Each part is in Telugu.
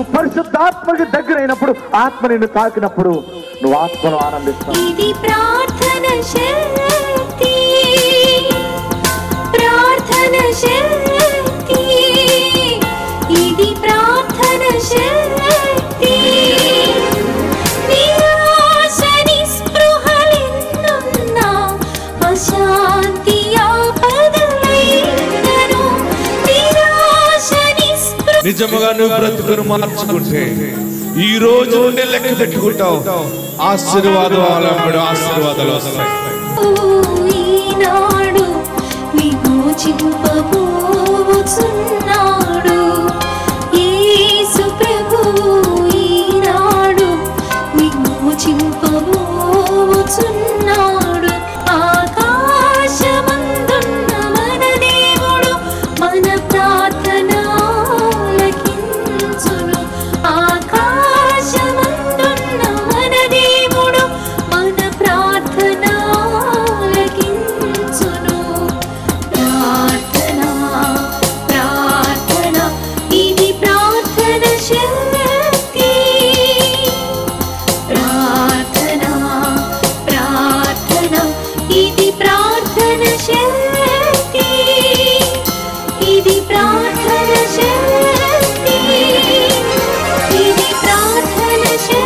పరిశుద్ధాత్మకి దగ్గరైనప్పుడు ఆత్మ నిన్ను తాకినప్పుడు నువ్వు ఆత్మను ఆనందిస్తావు ఇది ప్రార్థన శక్తి ప్రార్థన శక్తి ఇది ప్రార్థన శక్తి నిరాశ నిస్పృహలెన్నున్నా అశాంతి ఆపదలైనను నిరాశ నిస్పృహ నిజముగా నువ్వు బ్రతుకును మార్చుకుంటే ఈ రోజు నుండి లెక్క పెట్టుకుంటావు ఆశీర్వాదం ఆలంబడు ఆశీర్వాదాలు వస్తాయి ఈనాడు విమోచింపబోచున్నాడు యేసు ప్రభువు ఈనాడు విమోచింపబోచున్నాడు ఆకాశమందున్న మన దేవుడు మన ప్రార్థన ఆలకించును ఆకాశమందున్న మన దేవుడు మన ప్రార్థన ఆలకించును ప్రార్థన ప్రార్థన ఇది ప్రార్థన శక్తి ప్రార్థన ప్రార్థన ఇది ప్రార్థన శక్తి ఇది ప్రార్థన శక్తి ఇది ప్రార్థన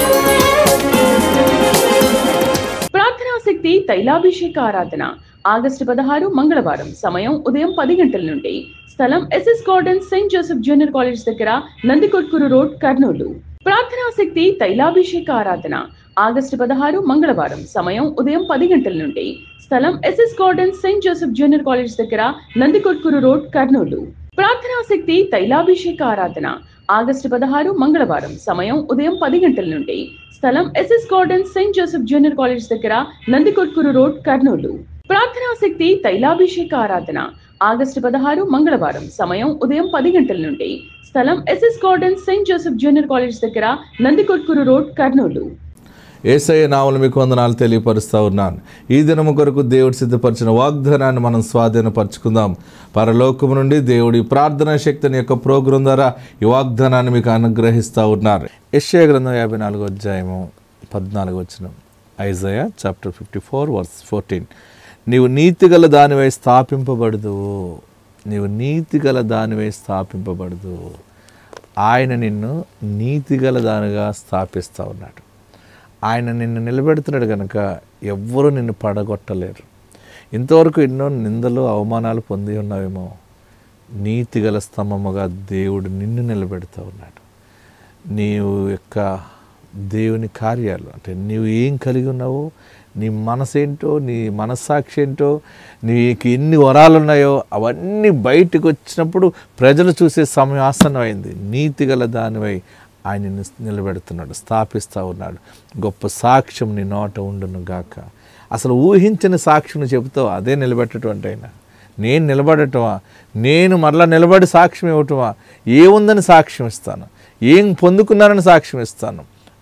శక్తి ప్రార్థనా శక్తి తైలాభిషేక ఆరాధన ఆగస్టు పదహారు మంగళవారం సమయం ఉదయం పది గంటల నుండి స్థలం SS garden Saint Joseph junior college దగ్గర నందికొట్కూరు రోడ్ కర్నూలు ప్రార్థనా శక్తి తైలాభిషేక ఆరాధన ఆగస్టు పదహారు మంగళవారం సమయం ఉదయం పది గంటల నుండి స్థలం SS garden Saint Joseph junior college దగ్గర నందికొట్కూరు రోడ్ కర్నూలు ప్రార్థనా శక్తి తైలాభిషేక ఆరాధన ఆగస్టు పదహారు మంగళవారం సమయం ఉదయం పది గంటల నుండి స్థలం SS garden Saint Joseph junior college దగ్గర నందికొట్కూరు రోడ్ కర్నూలు ప్రార్థనా శక్తి తైలాభిషేక ఆరాధన ఆగస్టు పదహారు మంగళవారం సమయం ఉదయం పది గంటల నుండి స్థలం SS garden Saint Joseph junior college దగ్గర నందికొట్కూరు రోడ్ కర్నూలు ఏసయ్య నావలు మీకు వందనాలు తెలియపరుస్తూ ఉన్నాను ఈ దినము కొరకు దేవుడు సిద్ధపరిచిన వాగ్దానాన్ని మనం స్వాధీనపరచుకుందాం పరలోకము నుండి దేవుడి ప్రార్థనా శక్తిని యొక్క ప్రోగ్రాం ద్వారా ఈ వాగ్దానాన్ని మీకు అనుగ్రహిస్తూ ఉన్నారు యశ్య గ్రంథం యాభై నాలుగో అధ్యాయము పద్నాలుగు వచ్చిన Isaiah chapter fifty four verse fourteen నీవు నీతిగల దానివై స్థాపింపబడదు నీవు నీతిగల దానివై స్థాపింపబడదు ఆయన నిన్ను నీతిగల దానిగా స్థాపిస్తూ ఉన్నాడు ఆయన నిన్ను నిలబెడుతున్నాడు కనుక ఎవ్వరూ నిన్ను పడగొట్టలేరు ఇంతవరకు ఎన్నో నిందలు అవమానాలు పొంది ఉన్నావేమో నీతిగల స్తంభముగా దేవుడు నిన్ను నిలబెడుతూ ఉన్నాడు నీవు యొక్క దేవుని కార్యాలు అంటే నీవు ఏం కలిగి ఉన్నావో నీ మనసేంటో నీ మనస్సాక్షి ఏంటో నీకు ఎన్ని వరాలు ఉన్నాయో అవన్నీ బయటకు వచ్చినప్పుడు ప్రజలు చూసే సమయం ఆసన్నమైంది నీతిగల దానివై ఆయన నిన్ను నిలబెడుతున్నాడు స్థాపిస్తూ ఉన్నాడు గొప్ప సాక్ష్యం నీ నోట ఉండును గాక అసలు ఊహించిన సాక్ష్యం చెబుతావు అదే నిలబెట్టటువంటి అయినా నేను నిలబడటమా నేను మరలా నిలబడి సాక్ష్యం ఇవ్వటమా ఏముందని సాక్ష్యం ఇస్తాను ఏం పొందుకున్నానని సాక్ష్యం ఇస్తాను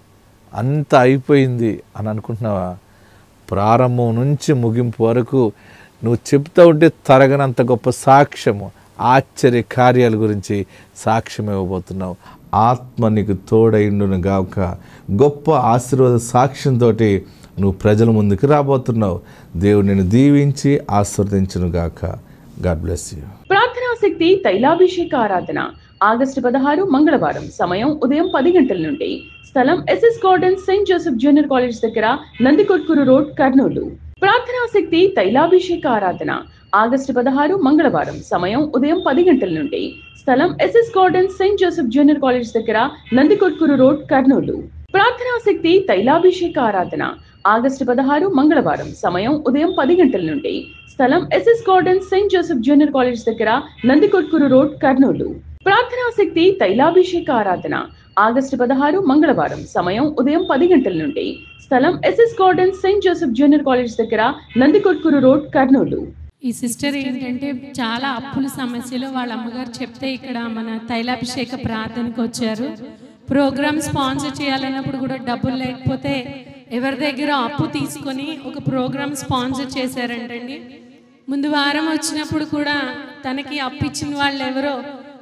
అంత అయిపోయింది అని అనుకుంటున్నావా ప్రారంభం నుంచి ముగింపు వరకు నువ్వు చెప్తా ఉంటే తరగనంత గొప్ప సాక్ష్యము ఆశ్చర్య కార్యాల గురించి సాక్ష్యం ఇవ్వబోతున్నావు ఆత్మ నీకు తోడైండును గాక గొప్ప ఆశీర్వాద సాక్ష్యంతో నువ్వు ప్రజల ముందుకు రాబోతున్నావు దేవుడు నిన్ను దీవించి ఆశీర్వదించును గాక గాడ్ బ్లెస్ యూ ప్రార్థనా శక్తి తైలాభిషేక ఆరాధన ఆగస్టు పదహారు మంగళవారం సమయం ఉదయం పది గంటల నుండి స్థలం SS garden Saint Joseph junior college దగ్గర నందికొట్కూరు రోడ్ కర్నూలు ప్రార్థనా శక్తి తైలాభిషేక ఆరాధన ఆగస్టు పదహారు మంగళవారం సమయం ఉదయం పది గంటల నుండి స్థలం SS garden Saint Joseph junior college దగ్గర నందికొట్కూరు రోడ్ కర్నూలు ప్రార్థనా శక్తి తైలాభిషేక ఆరాధన ఆగస్టు పదహారు మంగళవారం సమయం ఉదయం పది గంటల నుండి స్థలం SS garden Saint Joseph junior college దగ్గర నందికొట్కూరు రోడ్ కర్నూలు ప్రార్థనా శక్తి తైలాభిషేక ఆరాధన ఆగస్టు పదహారు మంగళవారం సమయం ఉదయం పది గంటల నుండి స్థలం SS garden Saint Joseph junior college దగ్గర నందికొట్కూరు రోడ్ కర్నూలు ఈ సిస్టర్ ఏంటంటే చాలా అప్పుల సమస్యలు వాళ్ళ అమ్మగారు చెప్తే ఇక్కడ మన తైలాభిషేక ప్రార్థనకు వచ్చారు ప్రోగ్రామ్ స్పాన్సర్ చేయాలన్నప్పుడు కూడా డబ్బులు లేకపోతే ఎవరి దగ్గర అప్పు తీసుకొని ఒక ప్రోగ్రామ్ స్పాన్సర్ చేశారంటండి ముందు వారం వచ్చినప్పుడు కూడా తనకి అప్పు ఇచ్చిన వాళ్ళు ఎవరో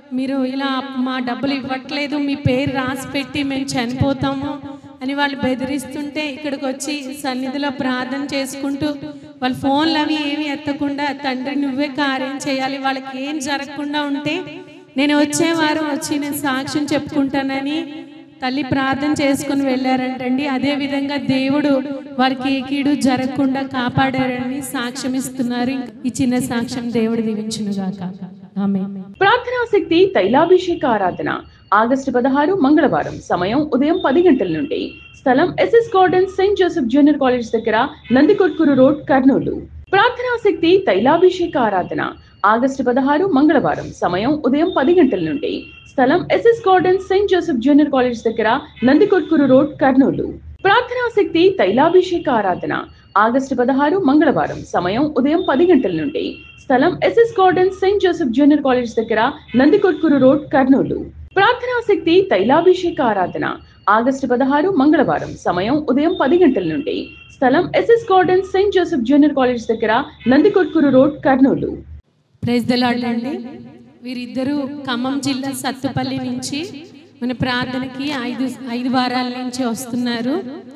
మీరు ఇలా మా డబ్బులు ఇవ్వట్లేదు మీ పేరు రాసి పెట్టి మేము చనిపోతాము అని వాళ్ళు బెదిరిస్తుంటే ఇక్కడికి వచ్చి సన్నిధిలో ప్రార్థన చేసుకుంటూ వాళ్ళ ఫోన్లు అవి ఏమి ఎత్తకుండా తండ్రి నువ్వే కార్యం చేయాలి వాళ్ళకి ఏం జరగకుండా ఉంటే నేను వచ్చే వారం వచ్చి నేను సాక్ష్యం చెప్పుకుంటానని తల్లి ప్రార్థన చేసుకుని వెళ్ళారంటండి అదే విధంగా దేవుడు వారికి ఏ కీడు జరగకుండా కాపాడారని సాక్ష్యం ఇస్తున్నారు ఈ చిన్న సాక్ష్యం దేవుడు దీవించును గాక ఆమె ప్రార్థనా శక్తి తైలాభిషేక ఆరాధన ఆగస్టు పదహారు మంగళవారం సమయం ఉదయం పది గంటల నుండి స్థలం SS garden Saint Joseph junior college దగ్గర నందికొట్కూరు రోడ్ కర్నూలు ప్రార్థనా శక్తి తైలాభిషేక ఆరాధన ఆగస్టు పదహారు మంగళవారం సమయం ఉదయం పది గంటల నుండి స్థలం SS garden Saint Joseph junior college దగ్గర నందికొట్కూరు రోడ్ కర్నూలు ప్రార్థనా శక్తి తైలాభిషేక ఆరాధన ఆగస్టు పదహారు మంగళవారం సమయం ఉదయం పది గంటల నుండి స్థలం SS garden Saint Joseph junior college దగ్గర నందికొట్కూరు రోడ్ కర్నూలు ప్రార్థనా శక్తి తైలాభిషేక ఆరాధన ఆగస్టు పదహారు మంగళవారం సమయం ఉదయం పది గంటల నుండి స్థలం SS garden Saint Joseph junior college దగ్గర Nandikotkur road Kurnool praise the lord అండి వీరిద్దరూ ఖమ్మం జిల్లా సత్తుపల్లి నుంచి మన ప్రార్థనకి ఐదు ఐదు వారాల నుంచి వస్తున్నారు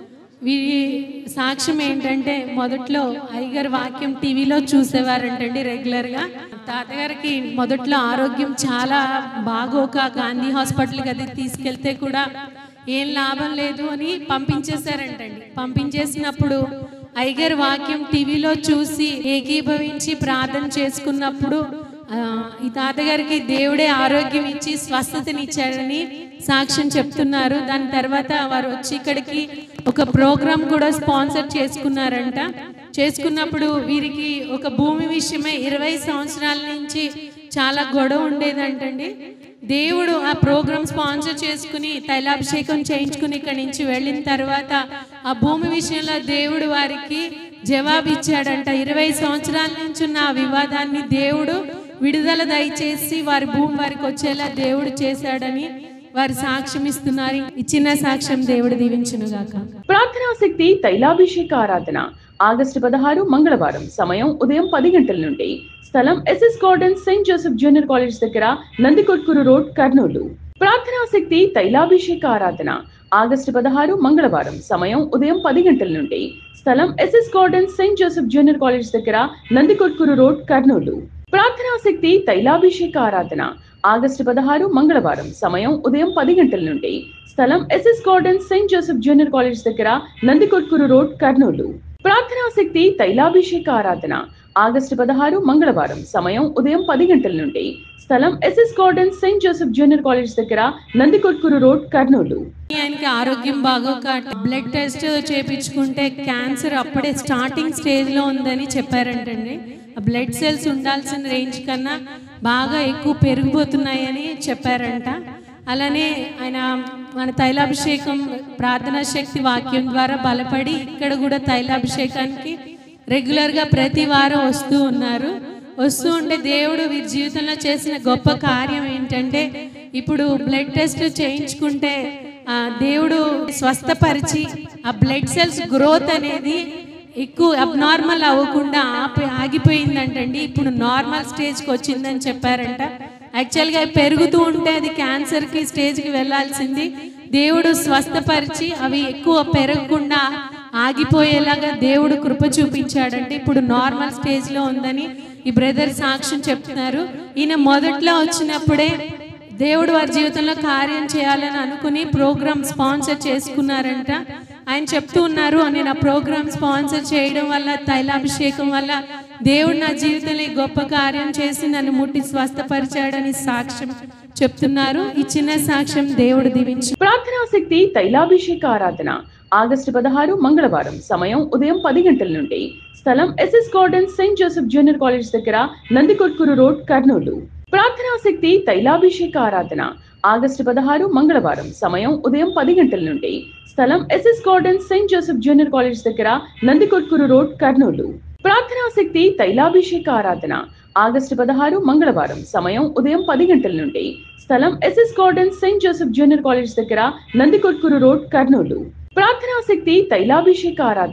వీరి సాక్ష్యం ఏంటంటే మొదట్లో అయ్యగారి వాక్యం టీవీలో చూసేవారంటండి రెగ్యులర్గా తాతగారికి మొదట్లో ఆరోగ్యం చాలా బాగోక గాంధీ హాస్పిటల్కి అది తీసుకెళ్తే కూడా ఏం లాభం లేదు అని పంపించేశారంటండి పంపించేసినప్పుడు అయ్యగారి వాక్యం టీవీలో చూసి ఏకీభవించి ప్రార్థన చేసుకున్నప్పుడు ఆ, ఈ తాతగారికి దేవుడే ఆరోగ్యం ఇచ్చి స్వస్థతనిచ్చాడని సాక్ష్యం చెప్తున్నారు దాని తర్వాత వారు వచ్చి ఇక్కడికి ఒక ప్రోగ్రామ్ కూడా స్పాన్సర్ చేసుకున్నారంట చేసుకున్నప్పుడు వీరికి ఒక భూమి విషయమై ఇరవై సంవత్సరాల నుంచి చాలా గొడవ ఉండేదంటండి దేవుడు ఆ ప్రోగ్రామ్ స్పాన్సర్ చేసుకుని తైలాభిషేకం చేయించుకుని ఇక్కడి నుంచి వెళ్ళిన తర్వాత ఆ భూమి విషయంలో దేవుడు వారికి జవాబు ఇచ్చాడంట ఇరవై సంవత్సరాల నుంచి ఉన్న ఆ వివాదాన్ని దేవుడు విడుదల దయచేసి వారి భూమి వారికి వచ్చేలా దేవుడు చేశాడని వారు సాక్ష్యం ఇస్తున్నారు ఇచ్చిన సాక్ష్యం దేవుడు దీవించును గాక ప్రార్థనా శక్తి తైలాభిషేక ఆరాధన ఆగస్టు పదహారు మంగళవారం సమయం ఉదయం పది గంటల నుండి స్థలం SS garden Saint Joseph junior college దగ్గర నందికొట్కూరు రోడ్ కర్నూలు ప్రార్థనా శక్తి తైలాభిషేక ఆరాధన ఆగస్టు పదహారు మంగళవారం సమయం ఉదయం పది గంటల నుండి స్థలం SS garden Saint Joseph junior college దగ్గర నందికొట్కూరు రోడ్ కర్నూలు ప్రార్థనా శక్తి తైలాభిషేక ఆరాధన ఆగస్టు పదహారు మంగళవారం సమయం ఉదయం పది గంటల నుండి స్థలం SS garden Saint Joseph junior college దగ్గర నందికొట్కూరు రోడ్ కర్నూలు ప్రార్థనా శక్తి తైలాభిషేక ఆరాధన ఆగస్టు పదహారు మంగళవారం సమయం ఉదయం పది గంటల నుండి స్థలం SS garden Saint Joseph junior college దగ్గర నందికొట్కూరు రోడ్ కర్నూలు ఆయనకి ఆరోగ్యం బాగోక బ్లడ్ టెస్ట్ చేపించుకుంటే క్యాన్సర్ అప్పుడే స్టార్టింగ్ స్టేజ్లో ఉందని చెప్పారంటండి ఆ బ్లడ్ సెల్స్ ఉండాల్సిన రేంజ్ కన్నా బాగా ఎక్కువ పెరిగిపోతున్నాయని చెప్పారంట అలానే ఆయన మన తైలాభిషేకం ప్రార్థనా శక్తి వాక్యం ద్వారా బలపడి ఇక్కడ కూడా తైలాభిషేకానికి రెగ్యులర్గా ప్రతి వారం వస్తూ ఉన్నారు వస్తూ ఉంటే దేవుడు వీరి జీవితంలో చేసిన గొప్ప కార్యం ఏంటంటే ఇప్పుడు బ్లడ్ టెస్ట్ చేయించుకుంటే ఆ దేవుడు స్వస్థపరిచి ఆ బ్లడ్ సెల్స్ గ్రోత్ అనేది ఎక్కువ అబ్నార్మల్ అవ్వకుండా ఆపి ఆగిపోయిందంటండి ఇప్పుడు నార్మల్ స్టేజ్కి వచ్చిందని చెప్పారంట యాక్చువల్గా పెరుగుతూ ఉంటే అది క్యాన్సర్కి స్టేజ్కి వెళ్ళాల్సింది దేవుడు స్వస్థపరిచి అవి ఎక్కువ పెరగకుండా ఆగిపోయేలాగా దేవుడు కృప చూపించాడండి ఇప్పుడు నార్మల్ స్టేజ్లో ఉందని ఈ బ్రదర్ సాక్ష్యం చెప్తున్నారు ఈయన మొదట్లో వచ్చినప్పుడే దేవుడు వారి జీవితంలో కార్యం చేయాలని అనుకుని ప్రోగ్రామ్ స్పాన్సర్ చేసుకున్నారంట ఆయన చెప్తూ ఉన్నారు నేను ఆ ప్రోగ్రామ్ స్పాన్సర్ చేయడం వల్ల తైలాభిషేకం వల్ల దేవుడు నా జీవితంలో ఈ గొప్ప కార్యం చేసి నన్ను ముట్టి స్వస్థపరిచాడని సాక్ష్యం చెప్తున్నారు ఈ చిన్న సాక్ష్యం దేవుడు దీవించు ప్రార్థనా శక్తి తైలాభిషేక ఆరాధన ఆగస్టు పదహారు మంగళవారం సమయం ఉదయం పది గంటల నుండి స్థలం SS garden Saint Joseph junior college దగ్గర నందికొట్కూరు రోడ్ కర్నూలు ప్రార్థనా శక్తి తైలాభిషేక ఆరాధన ఆగస్టు పదహారు మంగళవారం సమయం ఉదయం పది గంటల నుండి స్థలం SS garden Saint Joseph junior college దగ్గర నందికొట్కూరు రోడ్ కర్నూలు ప్రార్థనా శక్తి తైలాభిషేక ఆరాధన ఆగస్టు పదహారు మంగళవారం సమయం ఉదయం పది గంటల నుండి స్థలం SS garden Saint Joseph junior college దగ్గర నందికొట్కూరు రోడ్ కర్నూలు ప్రార్థనా శక్తి తైలాభిషేక ఆరాధన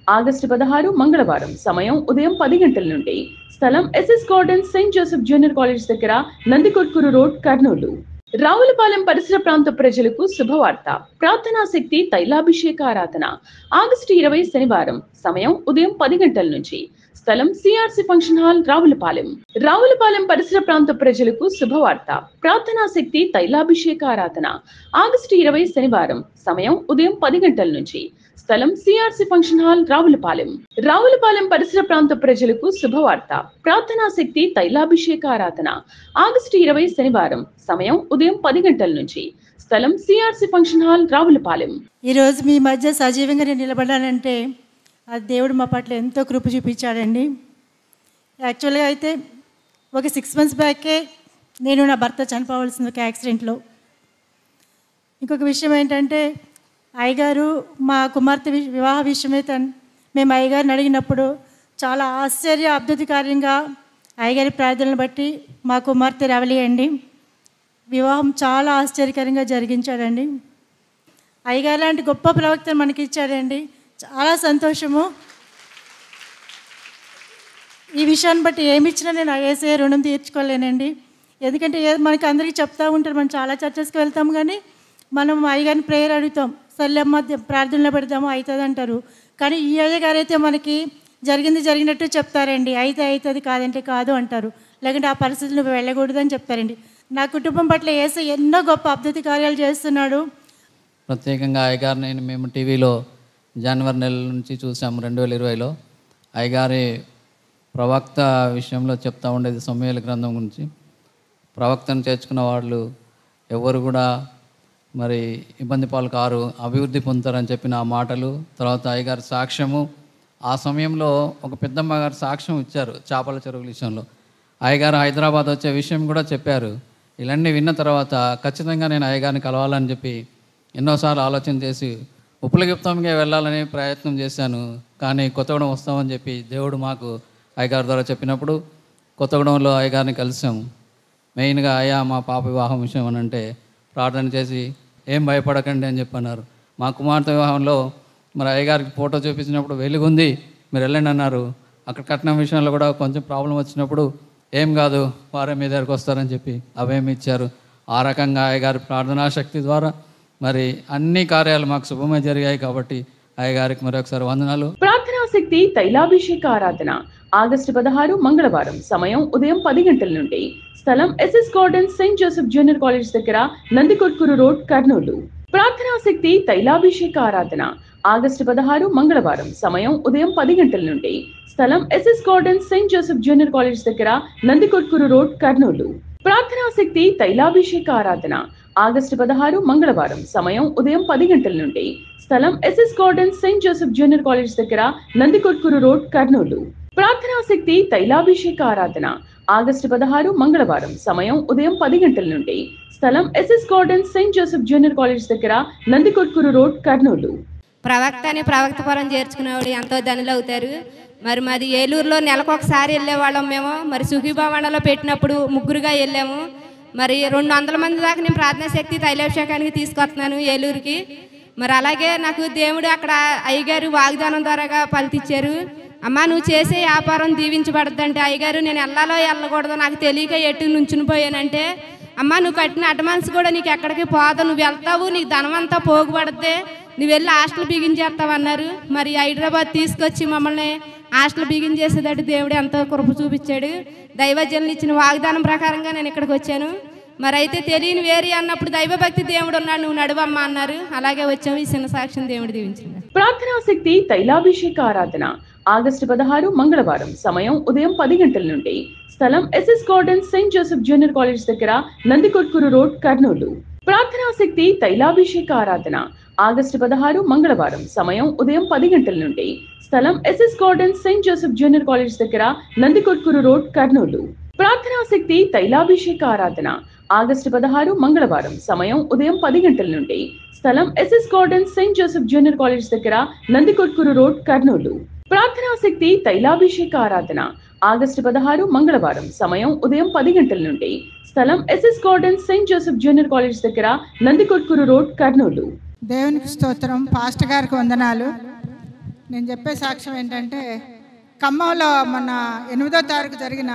ఆగస్టు పదహారు మంగళవారం సమయం ఉదయం పది గంటల నుండి స్థలం SS garden Saint Joseph junior college దగ్గర నందికొట్కూరు రోడ్ కర్నూలు రావులపాలెం పరిసర ప్రాంత ప్రజలకు శుభవార్త ప్రార్థనా శక్తి తైలాభిషేక ఆరాధన ఆగస్టు ఇరవై శనివారం సమయం ఉదయం పది గంటల నుంచి స్థలం CRC function hall Ravulapalem Ravulapalem పరిసర ప్రాంత ప్రజలకు శుభవార్త ప్రార్థనా శక్తి తైలాభిషేక ఆరాధన ఆగస్టు ఇరవై శనివారం సమయం ఉదయం పది గంటల నుంచి స్థలం CRC function hall Ravulapalem Ravulapalem పరిసర ప్రాంత ప్రజలకు శుభవార్త ప్రార్థనా శక్తి తైలాభిషేక ఆరాధన ఆగస్టు ఇరవై శనివారం సమయం ఉదయం పది గంటల నుంచి స్థలం సిఆర్సి ఫంక్షన్ హాల్ రావులపాలెం ఈరోజు మీ మధ్య సజీవంగా నేను నిలబడానంటే అది దేవుడు మా పట్ల ఎంతో కృప చూపించాడండి యాక్చువల్గా అయితే ఒక సిక్స్ మంత్స్ బ్యాకే నేను నా భర్త చనిపోవాల్సింది ఒక యాక్సిడెంట్లో ఇంకొక విషయం ఏంటంటే అయ్యగారు మా కుమార్తె వి- వివాహ విషయమే తన్ మేము అయ్యగారిని అడిగినప్పుడు చాలా ఆశ్చర్య అద్భుతకార్యంగా అయ్యగారి ప్రార్థనలు బట్టి మా కుమార్తె రవలి అండి వివాహం చాలా ఆశ్చర్యకరంగా జరిగించాడండి అయ్యగారు లాంటి గొప్ప ప్రవక్తను మనకి ఇచ్చాడండి చాలా సంతోషము ఈ విషయాన్ని బట్టి ఏమి ఇచ్చినా నేను ఐఏసీ రుణం తీర్చుకోలేనండి ఎందుకంటే ఏ- మనకి అందరికీ చెప్తా ఉంటారు మనం చాలా చర్చస్కి వెళ్తాం కానీ మనం అయ్యగారిని ప్రేయర్ అడుగుతాం సర్లేమ్మ ద- ప్రార్థనలో పెడతాము అవుతుంది అంటారు కానీ ఈ అయ్య గారు అయితే మనకి జరిగింది జరిగినట్టు చెప్తారండి అయితే అవుతుంది కాదంటే కాదు అంటారు లేకుంటే ఆ పరిస్థితులు నువ్వు వెళ్ళకూడదని చెప్తారండి నా కుటుంబం పట్ల ఏసై ఎన్నో గొప్ప అద్భుత కార్యాలు చేస్తున్నాడు ప్రత్యేకంగా అయ్యగారిని మేము టీవీలో జనవరి నెల నుంచి చూసాము రెండు వేల ఇరవైలో అయ్యగారి ప్రవక్త విషయంలో చెప్తా ఉండేది సమయాల గ్రంథం గురించి ప్రవక్తను చేర్చుకున్న వాళ్ళు ఎవరు కూడా మరి ఇబ్బంది పాలు కారు అభివృద్ధి పొందుతారని చెప్పిన ఆ మాటలు తర్వాత అయ్యగారి సాక్ష్యము ఆ సమయంలో ఒక పెద్దమ్మ గారు సాక్ష్యం ఇచ్చారు చేపల చెరువుల విషయంలో అయ్యగారు హైదరాబాద్ వచ్చే విషయం కూడా చెప్పారు ఇవన్నీ విన్న తర్వాత ఖచ్చితంగా నేను అయ్యగారిని కలవాలని చెప్పి ఎన్నోసార్లు ఆలోచన చేసి ఉపలగిప్తంగా వెళ్ళాలని ప్రయత్నం చేశాను కానీ కొత్తగూడెం వస్తామని చెప్పి దేవుడు మాకు అయ్యగారి ద్వారా చెప్పినప్పుడు కొత్తగూడెంలో అయ్యగారిని కలిసాము మెయిన్గా అయ్యా మా పాప వివాహం విషయం అని అంటే ప్రార్థన చేసి ఏం భయపడకండి అని చెప్పన్నారు మా కుమార్తె వివాహంలో మరి అయ్యగారికి ఫోటో చూపించినప్పుడు వెలుగుంది మీరు వెళ్ళండి అన్నారు అక్కడ కట్నం విషయంలో కూడా కొంచెం ప్రాబ్లం వచ్చినప్పుడు ఏం కాదు వారే మీ దగ్గరకు వస్తారని చెప్పి అవేమి ఇచ్చారు ఆ రకంగా అయ్యగారి ప్రార్థనా శక్తి ద్వారా మరి అన్ని కార్యాలు మాకు శుభమే జరిగాయి కాబట్టి అయ్యగారికి మరొకసారి వందనాలు ప్రార్థనా శక్తి తైలాభిషేక ఆరాధన ఆగస్టు పదహారు మంగళవారం సమయం ఉదయం పది గంటల నుండి స్థలం SS garden Saint Joseph junior college దగ్గర నందికొట్కూరు రోడ్ కర్నూలు ప్రార్థనా శక్తి తైలాభిషేక ఆరాధన ఆగస్టు పదహారు మంగళవారం సమయం ఉదయం పది గంటల నుండి స్థలం SS garden Saint Joseph junior college దగ్గర నందికొట్కూరు రోడ్ కర్నూలు ప్రార్థనా శక్తి తైలాభిషేక ఆరాధన ఆగస్టు పదహారు మంగళవారం సమయం ఉదయం పది గంటల నుండి స్థలం SS garden Saint Joseph junior college దగ్గర నందికొట్కూరు రోడ్ కర్నూలు ప్రార్థనా శక్తి తైలాభిషేక ఆరాధన ఆగస్టు పదహారు మంగళవారం సమయం ఉదయం పది గంటల నుండి స్థలం SS garden Saint Joseph junior college దగ్గర నందికొట్కూరు రోడ్ కర్నూలు ప్రవక్త అని ప్రవక్త పరం చేర్చుకునేవాడు ఎంతో ధనులు అవుతారు మరి మాది ఏలూరులో నెలకు ఒకసారి వెళ్ళేవాళ్ళం మేము మరి సుఖీభవనంలో పెట్టినప్పుడు ముగ్గురుగా వెళ్ళాము మరి రెండు వందల మంది దాకా నేను ప్రార్థనా శక్తి తైలాభిషేకానికి తీసుకొస్తున్నాను ఏలూరుకి మరి అలాగే నాకు దేవుడు అక్కడ అయ్యగారు వాగ్దానం ద్వారాగా పలితిచ్చారు అమ్మ నువ్వు చేసే వ్యాపారం దీవించబడద్దంటే అయ్యగారు నేను వెళ్ళాలో వెళ్ళకూడదో నాకు తెలియక ఎటు నుంచుని పోయానంటే అమ్మ నువ్వు కట్టిన అడ్వాన్స్ కూడా నీకు ఎక్కడికి పోదు నువ్వు వెళ్తావు నీకు ధనం అంతా పోగుపడద్దే నువ్వు వెళ్ళి హాస్టల్ బిగించేస్తావు అన్నారు మరి హైదరాబాద్ తీసుకొచ్చి మమ్మల్ని హాస్టల్ బిగించేసేటట్టు దేవుడు ఎంతో కృప చూపించాడు దైవజనులు ఇచ్చిన వాగ్దానం ప్రకారంగా నేను ఇక్కడికి వచ్చాను మరి అయితే తెలియని వేరి అన్నప్పుడు దైవభక్తి దేవుడు ఉన్నాడు నువ్వు నడువమ్మా అన్నారు అలాగే వచ్చాము ఈ చిన్న సాక్ష్యం దేవుడు దీవించింది ప్రార్థనా శక్తి తైలాభిషేక ఆరాధన ఆగస్టు పదహారు మంగళవారం సమయం ఉదయం పది గంటల నుండి స్థలం SS garden Saint Joseph junior college దగ్గర నందికొట్కూరు రోడ్ కర్నూలు ప్రార్థనా శక్తి తైలాభిషేక ఆరాధన ఆగస్టు పదహారు మంగళవారం సమయం ఉదయం పది గంటల నుండి స్థలం SS garden Saint Joseph junior college దగ్గర నందికొట్కూరు రోడ్ కర్నూలు ప్రార్థనా శక్తి తైలాభిషేక ఆరాధన ఆగస్టు పదహారు మంగళవారం సమయం ఉదయం పది గంటల నుండి స్థలం SS garden Saint Joseph junior college దగ్గర నందికొట్కూరు రోడ్ కర్నూలు ప్రార్థనా శక్తి తైలాభిషేక ఆరాధన ఆగస్టు పదహారు మంగళవారం సమయం ఉదయం పది గంటల నుండి స్థలం SS garden Saint Joseph junior college దగ్గర నందికొట్కూరు రోడ్ కర్నూలు దేవునికి స్తోత్రం పాస్టర్ గారికి వందనాలు నేను చెప్పే సాక్ష్యం ఏంటంటే ఖమ్మంలో మొన్న ఎనిమిదో తారీఖు జరిగిన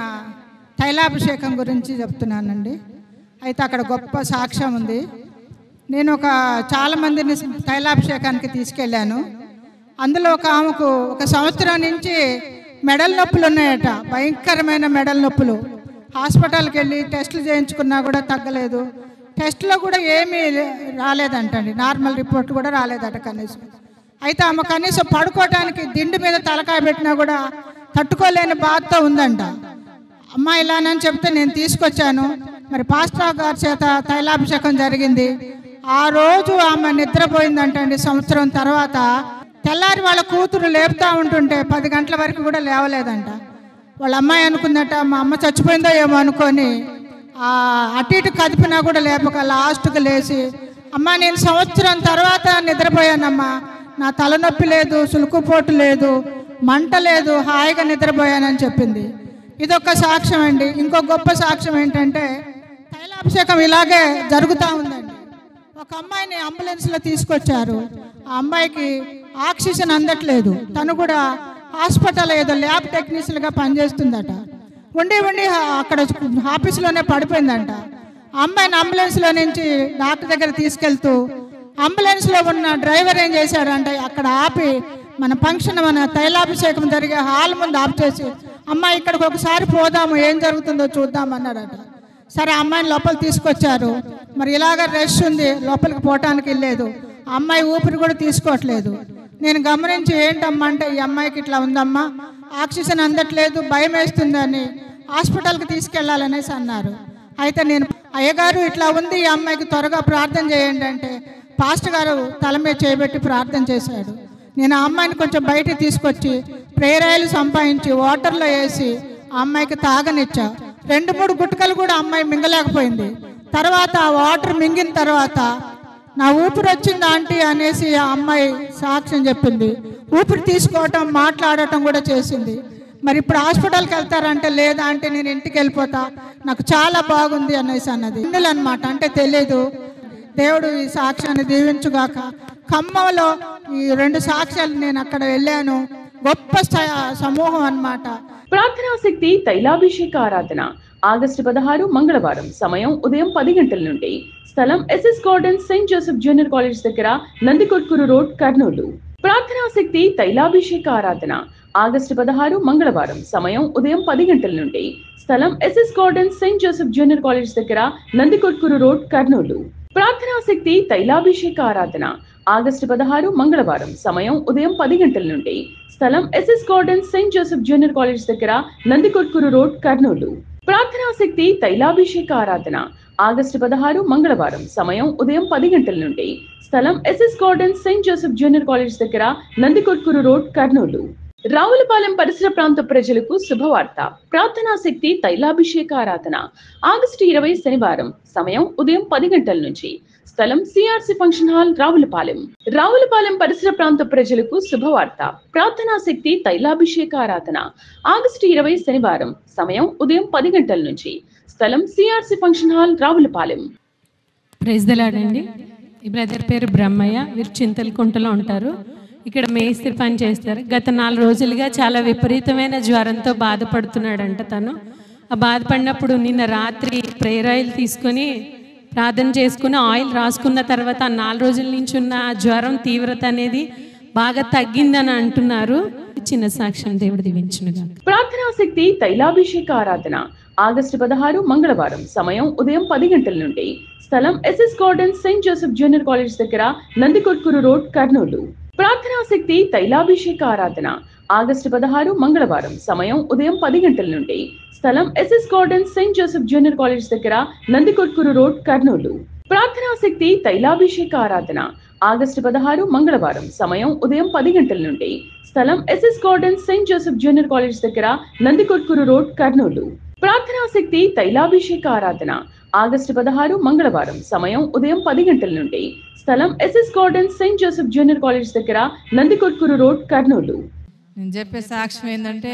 తైలాభిషేకం గురించి చెప్తున్నానండి అయితే అక్కడ గొప్ప సాక్ష్యం ఉంది నేను ఒక చాలా మందిని తైలాభిషేకానికి తీసుకెళ్ళాను అందులో ఒక ఆమెకు ఒక సంవత్సరం నుంచి మెడల నొప్పులు ఉన్నాయట భయంకరమైన మెడల నొప్పులు హాస్పిటల్కి వెళ్ళి టెస్టులు చేయించుకున్నా కూడా తగ్గలేదు టెస్ట్లో కూడా ఏమీ రాలేదంటండి నార్మల్ రిపోర్ట్ కూడా రాలేదట కనీసం అయితే ఆమె కనీసం పడుకోవటానికి దిండు మీద తలకాయ పెట్టినా కూడా తట్టుకోలేని బాధతో ఉందంట అమ్మ ఇలానని చెప్తే నేను తీసుకొచ్చాను మరి పాస్టర్ గారి చేత తైలాభిషేకం జరిగింది ఆ రోజు ఆమె నిద్రపోయిందంటండి సంవత్సరం తర్వాత తెల్లారి వాళ్ళ కూతురు లేపుతా ఉంటుంటే పది గంటల వరకు కూడా లేవలేదంట వాళ్ళ అమ్మాయి అనుకుందట మా అమ్మ చచ్చిపోయిందో ఏమో అనుకొని ఆ అటు ఇటు కదిపినా కూడా లేపక లాస్ట్కి లేచి అమ్మ నేను సంవత్సరం తర్వాత నిద్రపోయానమ్మా నా తలనొప్పి లేదు సులుకుపోటు లేదు మంట లేదు హాయిగా నిద్రపోయానని చెప్పింది ఇదొక సాక్ష్యం అండి ఇంకో గొప్ప సాక్ష్యం ఏంటంటే తైలాభిషేకం ఇలాగే జరుగుతూ ఉందండి ఒక అమ్మాయిని అంబులెన్స్లో తీసుకొచ్చారు ఆ అమ్మాయికి ఆక్సిజన్ అందట్లేదు తను కూడా హాస్పిటల్ ఏదో ల్యాబ్ టెక్నీషియన్గా పనిచేస్తుందట ఉండి ఉండి అక్కడ ఆఫీసులోనే పడిపోయిందంట ఆ అమ్మాయిని అంబులెన్స్లో నుంచి డాక్టర్ దగ్గర తీసుకెళ్తూ అంబులెన్స్లో ఉన్న డ్రైవర్ ఏం చేశాడంటే అక్కడ ఆపి మన ఫంక్షన్ మన తైలాభిషేకం జరిగే హాల్ ముందు ఆఫ్ చేసి అమ్మాయి ఇక్కడికి ఒకసారి పోదాము ఏం జరుగుతుందో చూద్దాం అన్నాడట సరే అమ్మాయిని లోపల తీసుకొచ్చారు మరి ఇలాగ రష్ ఉంది లోపలికి పోవటానికి లేదు ఆ అమ్మాయి ఊపిరి కూడా తీసుకోవట్లేదు నేను గమనించి ఏంటమ్మా అంటే ఈ అమ్మాయికి ఇట్లా ఉందమ్మా ఆక్సిజన్ అందట్లేదు భయం వేస్తుందని హాస్పిటల్కి తీసుకెళ్లాలనేసి అన్నారు అయితే నేను అయ్యగారు ఇట్లా ఉంది ఈ అమ్మాయికి త్వరగా ప్రార్థన చేయండి అంటే పాస్టర్ గారు తల మీద చేయబెట్టి ప్రార్థన చేశాడు నేను ఆ అమ్మాయిని కొంచెం బయటికి తీసుకొచ్చి ప్రేరాయలు సంపాదించి వాటర్లో వేసి ఆ అమ్మాయికి తాగనిచ్చా రెండు మూడు గుట్టకలు కూడా అమ్మాయి మింగలేకపోయింది తర్వాత ఆ వాటర్ మింగిన తర్వాత నా ఊపిరి వచ్చింది ఆంటీ అనేసి ఆ అమ్మాయి సాక్ష్యం చెప్పింది ఊపిరి తీసుకోవటం మాట్లాడటం కూడా చేసింది మరి ఇప్పుడు హాస్పిటల్కి వెళ్తారంటే లేదా అంటే నేను ఇంటికి వెళ్ళిపోతా నాకు చాలా బాగుంది అనేసి అన్నది అనమాట అంటే తెలియదు దేవుడు ఈ సాక్ష్యాన్ని దీవించుగాక ఖమ్మంలో ఈ రెండు సాక్ష్యాలు నేను అక్కడ వెళ్ళాను గొప్ప స- సమూహం అన్నమాట ప్రార్థనా శక్తి తైలాభిషేక ఆరాధన ఆగస్టు పదహారు మంగళవారం సమయం ఉదయం పది గంటల నుండి స్థలం SS garden Saint Joseph junior college దగ్గర నందికొట్కూరు రోడ్ కర్నూలు ప్రార్థనా శక్తి తైలాభిషేక ఆరాధన ఆగస్టు పదహారు మంగళవారం సమయం ఉదయం పది గంటల నుండి స్థలం SS garden Saint Joseph junior college దగ్గర నందికొట్కూరు రోడ్ కర్నూలు ప్రార్థనా శక్తి తైలాభిషేక ఆరాధన ఆగస్టు పదహారు మంగళవారం సమయం ఉదయం పది గంటల నుండి స్థలం SS garden Saint Joseph junior college దగ్గర నందికొట్కూరు రోడ్ కర్నూలు ప్రార్థనా శక్తి తైలాభిషేక ఆరాధన ఆగస్టు పదహారు మంగళవారం సమయం ఉదయం పది గంటల నుండి స్థలం SS garden Saint Joseph junior college దగ్గర నందికొట్కూరు రోడ్ కర్నూలు రావులపాలెం పరిసర ప్రాంత ప్రజలకు శుభవార్త ప్రార్థనా శక్తి తైలాభిషేక ఆరాధన ఆగస్టు ఇరవై శనివారం సమయం ఉదయం పది గంటల నుంచి స్థలం CRC function hall Ravulapalem Ravulapalem పరిసర ప్రాంత ప్రజలకు శుభవార్త ప్రార్థనా శక్తి తైలాభిషేక ఆరాధన ఆగస్టు ఇరవై శనివారం సమయం ఉదయం పది గంటల నుంచి స్థలం CRC function hall Ravulapalem praise దలాడండి ఈ బ్రదర్ పేరు బ్రహ్మయ్య వీరు చింతలకుంటలో ఉంటారు ఇక్కడ మేస్త్రి పని చేస్తారు గత నాలుగు రోజులుగా చాలా విపరీతమైన జ్వరంతో బాధపడుతున్నాడంట తను ఆ బాధపడినప్పుడు నిన్న రాత్రి ప్రేయర్ ఆయిల్ తీసుకొని ప్రార్థన చేసుకుని ఆయిల్ రాసుకున్న తర్వాత ఆ నాలుగు రోజుల నుంచి ఉన్న ఆ జ్వరం తీవ్రత అనేది బాగా తగ్గిందని అంటున్నారు చిన్న సాక్ష్యం దేవుడు దీవించునుగా ప్రార్థనా శక్తి తైలాభిషేక ఆరాధన ఆగస్టు పదహారు మంగళవారం సమయం ఉదయం పది గంటల నుండి స్థలం SS garden Saint Joseph junior college దగ్గర నందికొట్కూరు రోడ్ కర్నూలు ప్రార్థనా శక్తి తైలాభిషేక ఆరాధన ఆగస్టు పదహారు మంగళవారం సమయం ఉదయం పది గంటల నుండి స్థలం SS garden Saint Joseph junior college దగ్గర నందికొట్కూరు రోడ్ కర్నూలు ప్రార్థనా శక్తి తైలాభిషేక ఆరాధన ఆగస్టు పదహారు మంగళవారం సమయం ఉదయం పది గంటల నుండి స్థలం SS garden Saint Joseph junior college దగ్గర నందికొట్కూరు రోడ్ కర్నూలు ప్రార్థనా శక్తి తైలాభిషేక ఆరాధన ఆగస్టు పదహారు మంగళవారం సమయం ఉదయం పది గంటల నుండి స్థలం SS garden Saint Joseph junior college దగ్గర నందికొట్కూరు రోడ్ కర్నూలు నేను చెప్పే సాక్ష్యం ఏంటంటే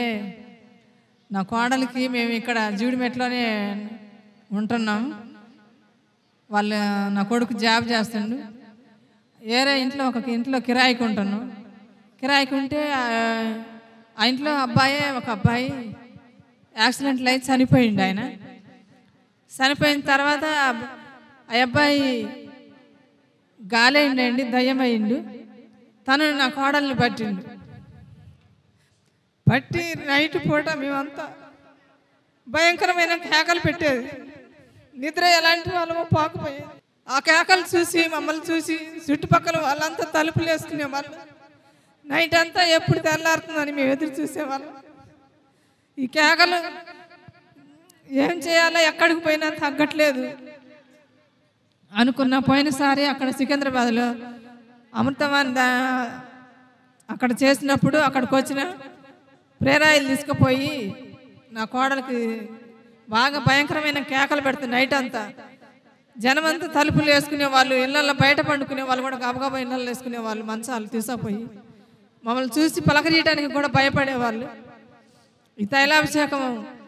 నా కోడలికి మేము ఇక్కడ జీడిమెట్లోనే ఉంటున్నాం వాళ్ళ నా కొడుకు జాబ్ చేస్తుండు వేరే ఇంట్లో ఒక ఇంట్లో కిరాయికి ఉంటున్నాం కిరాయికి ఉంటే ఆ ఆ ఇంట్లో అబ్బాయే ఒక అబ్బాయి యాక్సిడెంట్లు అయి చనిపోయిండు ఆయన చనిపోయిన తర్వాత ఆ అబ్బ- ఆ అబ్బాయి గాలైండండి దయ్యమైండు తను నా కోడల్ని పట్టిండు పట్టి నైట్ పూట మేమంతా భయంకరమైన కేకలు పెట్టేది నిద్ర ఎలాంటి వాళ్ళమో పాకపోయేది ఆ కేకలు చూసి మమ్మల్ని చూసి చుట్టుపక్కల వాళ్ళంతా తలుపులు వేసుకునే వాళ్ళు నైట్ అంతా ఎప్పుడు తెల్లారుతుందని మేము ఎదురు చూసేవాళ్ళం ఈ కేకలు ఏం చేయాలో ఎక్కడికి పోయినా తగ్గట్లేదు అనుకున్న పోయినసారి అక్కడ సికింద్రాబాద్లో అమృతవాన్ దా అక్కడ చేసినప్పుడు అక్కడికి వచ్చిన ప్రేరాయిలు తీసుకుపోయి నా కోడలికి బాగా భయంకరమైన కేకలు పెడుతుంది నైట్ అంతా జనమంతా తలుపులు వేసుకునే వాళ్ళు ఇళ్ళల్లో బయట పండుకునే వాళ్ళు కూడా గబగబా ఇళ్ళల్లో వేసుకునే వాళ్ళు మంచాలు తీసుకుపోయి మమ్మల్ని చూసి పలకరీయడానికి కూడా భయపడేవాళ్ళు ఈ తైలాభిషేకం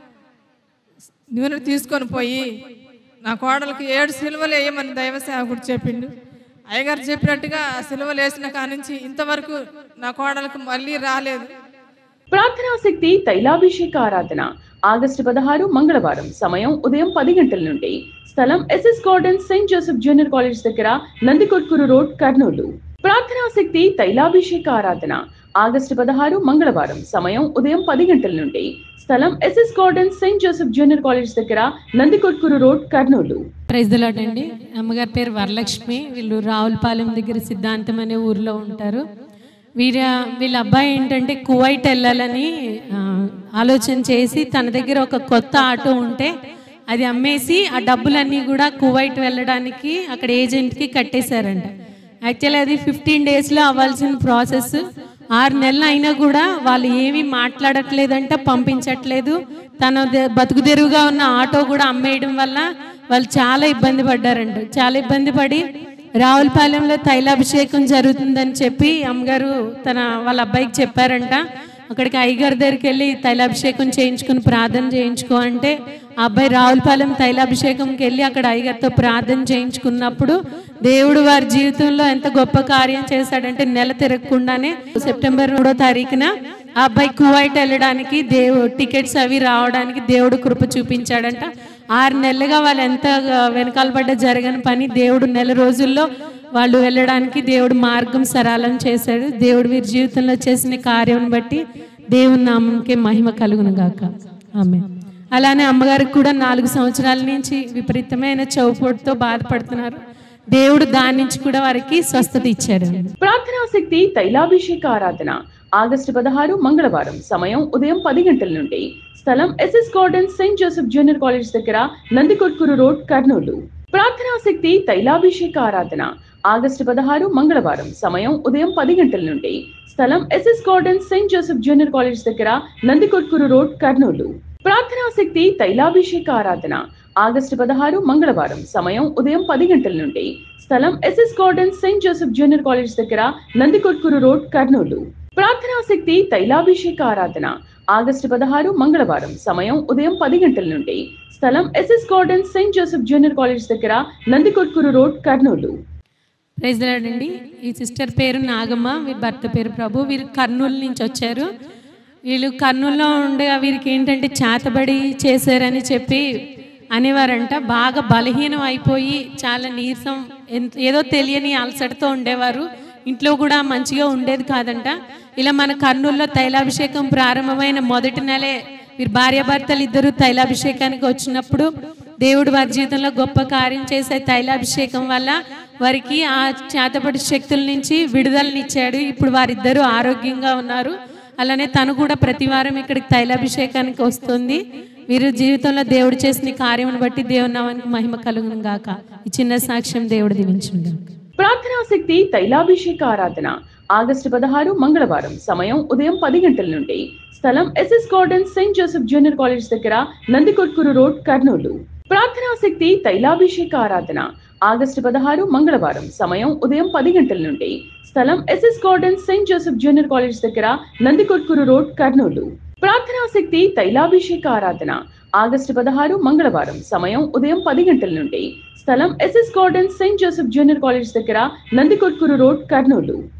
నూనె తీసుకొని పోయి నా కోడలికి ఏడు సిలువలు వేయమని దైవ సేవకుడు చెప్పిండు అయ్యగారు చెప్పినట్టుగా ఆ సిలువలు వేసిన కానించి ఇంతవరకు నా కోడలికి మళ్ళీ రాలేదు ప్రార్థనా శక్తి తైలాభిషేక ఆరాధన ఆగస్టు పదహారు మంగళవారం సమయం ఉదయం పది గంటల నుండి స్థలం SS garden Saint Joseph junior college దగ్గర నందికొట్కూరు రోడ్ కర్నూలు ప్రార్థనా శక్తి తైలాభిషేక ఆరాధన ఆగస్టు పదహారు మంగళవారం సమయం ఉదయం పది గంటల నుండి స్థలం SS garden Saint Joseph junior college దగ్గర Nandikotkur road Kurnool praise the lord అండి అమ్మగారి పేరు వరలక్ష్మి వీళ్ళు రావులపాలెం దగ్గర సిద్ధాంతం అనే ఊర్లో ఉంటారు వీర వీళ్ళ అబ్బాయి ఏంటంటే కువైట్ వెళ్ళాలని ఆ, ఆలోచన చేసి తన దగ్గర ఒక కొత్త ఆటో ఉంటే అది అమ్మేసి ఆ డబ్బులన్నీ కూడా కువైట్ వెళ్ళడానికి అక్కడ ఏజెంట్కి కట్టేశారంట యాక్చువల్లీ అది ఫిఫ్టీన్ డేస్లో అవ్వాల్సిన ప్రాసెస్ ఆరు నెలలు అయినా కూడా వాళ్ళు ఏమీ మాట్లాడట్లేదంట పంపించట్లేదు తన ద- బతుకుదెరువుగా ఉన్న ఆటో కూడా అమ్మేయడం వల్ల వాళ్ళు చాలా ఇబ్బంది పడ్డారంట చాలా ఇబ్బంది పడి రావులపాలెంలో తైలాభిషేకం జరుగుతుందని చెప్పి అమ్మగారు తన వాళ్ళ అబ్బాయికి చెప్పారంట అక్కడికి అయ్యగారి దగ్గరికి వెళ్ళి తైలాభిషేకం చేయించుకుని ప్రార్థన చేయించుకో అంటే ఆ అబ్బాయి రావులపాలెం తైలాభిషేకంకి వెళ్ళి అక్కడ అయ్యగారితో ప్రార్థన చేయించుకున్నప్పుడు దేవుడు వారి జీవితంలో ఎంత గొప్ప కార్యం చేశాడంటే నెల తిరగకుండానే సెప్టెంబర్ మూడో తారీఖున ఆ అబ్బాయి కువైట్ వెళ్ళడానికి దేవు టికెట్స్ అవి రావడానికి దేవుడు కృప చూపించాడంట ఆరు నెలలుగా వాళ్ళు ఎంత వెనకాల పడ్డ జరగని పని దేవుడు నెల రోజుల్లో వాళ్ళు వెళ్ళడానికి దేవుడు మార్గం సరళం చేశాడు దేవుడు వీరి జీవితంలో చేసిన కార్యం బట్టి దేవుని నామంకే మహిమ కలుగును గాక ఆమె అలానే అమ్మగారికి కూడా నాలుగు సంవత్సరాల నుంచి విపరీతమైన చౌపోటుతో బాధపడుతున్నారు దేవుడు దాని నుంచి కూడా వారికి స్వస్థత ఇచ్చాడు ప్రార్థనా శక్తి తైలాభిషేక ఆరాధన ఆగస్టు పదహారు మంగళవారం సమయం ఉదయం పది గంటల నుండి స్థలం SS garden Saint Joseph junior college దగ్గర నందికొట్కూరు రోడ్ కర్నూలు ప్రార్థనా శక్తి తైలాభిషేక ఆరాధన ఆగస్టు పదహారు మంగళవారం సమయం ఉదయం పది గంటల నుండి స్థలం SS garden Saint Joseph junior college దగ్గర నందికొట్కూరు రోడ్ కర్నూలు ప్రార్థనా శక్తి తైలాభిషేక ఆరాధన ఆగస్టు పదహారు మంగళవారం సమయం ఉదయం పది గంటల నుండి స్థలం SS garden Saint Joseph junior college దగ్గర నందికొట్కూరు రోడ్ కర్నూలు ప్రార్థనా శక్తి తైలాభిషేక ఆరాధన ఆగస్టు పదహారు మంగళవారం సమయం ఉదయం పది గంటల నుండి స్థలం SS garden Saint Joseph junior college దగ్గర Nandikotkur road Kurnool praise Lord అండి ఈ సిస్టర్ పేరు నాగమ్మ వీరి భర్త పేరు ప్రభు వీరు కర్నూలు నుంచి వచ్చారు వీళ్ళు కర్నూలులో ఉండగా వీరికి ఏంటంటే చేతబడి చేశారని చెప్పి అనేవారంట బాగా బలహీనం అయిపోయి చాలా నీరసం ఎంత- ఏదో తెలియని అలసటతో ఉండేవారు ఇంట్లో కూడా మంచిగా ఉండేది కాదంట ఇలా మన కర్నూలులో తైలాభిషేకం ప్రారంభమైన మొదటి నెలే వీరు భార్యాభర్తలు ఇద్దరు తైలాభిషేకానికి వచ్చినప్పుడు దేవుడు వారి జీవితంలో గొప్ప కార్యం చేసే తైలాభిషేకం వల్ల వారికి ఆ చేతపడి శక్తుల నుంచి విడుదలనిచ్చాడు ఇప్పుడు వారిద్దరూ ఆరోగ్యంగా ఉన్నారు అలానే తను కూడా ప్రతి వారం ఇక్కడికి తైలాభిషేకానికి వస్తుంది వీరు జీవితంలో దేవుడు చేసిన కార్యం బట్టి దేవుని నామానికి మహిమ కలుగును గాక ఈ చిన్న సాక్ష్యం దేవుడు దీవించును గాక ప్రార్థనా శక్తి తైలాభిషేక ఆరాధన ఆగస్టు పదహారు మంగళవారం సమయం ఉదయం పది గంటల నుండి స్థలం SS garden Saint Joseph junior college దగ్గర నందికొట్కూరు రోడ్ కర్నూలు ప్రార్థనా శక్తి తైలాభిషేక ఆరాధన ఆగస్టు పదహారు మంగళవారం సమయం ఉదయం పది గంటల నుండి స్థలం SS garden Saint Joseph junior college దగ్గర నందికొట్కూరు రోడ్ కర్నూలు ప్రార్థనా శక్తి తైలాభిషేక ఆరాధన ఆగస్టు పదహారు మంగళవారం సమయం ఉదయం పది గంటల నుండి స్థలం SS garden Saint Joseph junior college దగ్గర నందికొట్కూరు రోడ్ కర్నూలు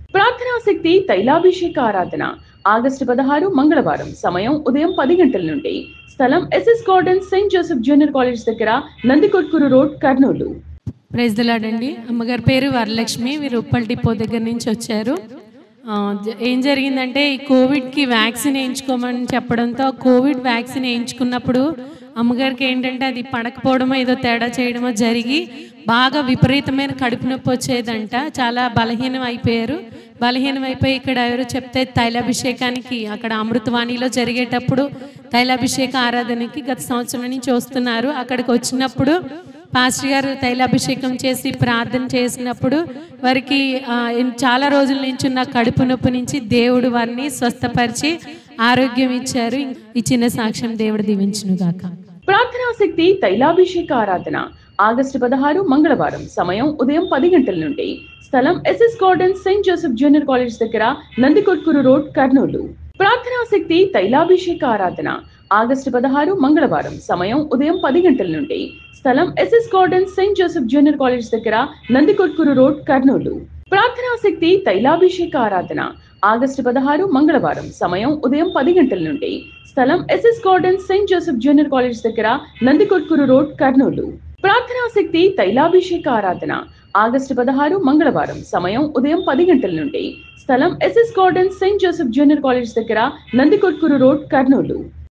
ప్రార్థనా శక్తి తైలాభిషేక ఆరాధన ఆగస్టు పదహారు మంగళవారం సమయం ఉదయం పది గంటల నుండి స్థలం SS garden Saint Joseph junior college దగ్గర నందికొట్కూరు రోడ్ కర్నూలు ప్రైజ్ దిలాడండి అమ్మగారి పేరు వరలక్ష్మి వీరు ఉప్పల్ డిపో దగ్గర నుంచి వచ్చారు ఆ, జ- ఏం జరిగిందంటే ఈ కోవిడ్కి వ్యాక్సిన్ వేయించుకోమని చెప్పడంతో ఆ కోవిడ్ వ్యాక్సిన్ వేయించుకున్నప్పుడు అమ్మగారికి ఏంటంటే అది పడకపోవడమో ఏదో తేడా చేయడమో జరిగి బాగా విపరీతమైన కడుపు నొప్పి వచ్చేదంట చాలా బలహీనం అయిపోయారు బలహీనం అయిపోయి ఇక్కడ ఎవరు చెప్తే తైలాభిషేకానికి అక్కడ అమృతవాణిలో జరిగేటప్పుడు తైలాభిషేక ఆరాధనకి గత సంవత్సరం నుంచి వస్తున్నారు అక్కడికి వచ్చినప్పుడు పాస్టర్ గారు తైలాభిషేకం చేసి ప్రార్థన చేసినప్పుడు వారికి ఆ, ఎన్- చాలా రోజుల నుంచి ఉన్న కడుపు నొప్పి నుంచి దేవుడు వారిని స్వస్థపరిచి ఆరోగ్యం ఇచ్చారు ఈ చిన్న సాక్ష్యం దేవుడు దీవించును గాక ప్రార్థనా శక్తి తైలాభిషేక ఆరాధన ఆగస్టు పదహారు మంగళవారం సమయం ఉదయం పది గంటల నుండి స్థలం SS garden Saint Joseph junior college దగ్గర నందికొట్కూరు రోడ్ కర్నూలు ప్రార్థనా శక్తి తైలాభిషేక ఆరాధన ఆగస్టు పదహారు మంగళవారం సమయం ఉదయం పది గంటల నుండి స్థలం SS garden Saint Joseph junior college దగ్గర నందికొట్కూరు రోడ్ కర్నూలు ప్రార్థనా శక్తి తైలాభిషేక ఆరాధన ఆగస్టు పదహారు మంగళవారం సమయం ఉదయం పది గంటల నుండి స్థలం SS garden Saint Joseph junior college దగ్గర నందికొట్కూరు రోడ్ కర్నూలు ప్రార్థనా శక్తి తైలాభిషేక ఆరాధన ఆగస్టు పదహారు మంగళవారం సమయం ఉదయం పది గంటల నుండి స్థలం SS garden Saint Joseph junior college దగ్గర నందికొట్కూరు రోడ్ కర్నూలు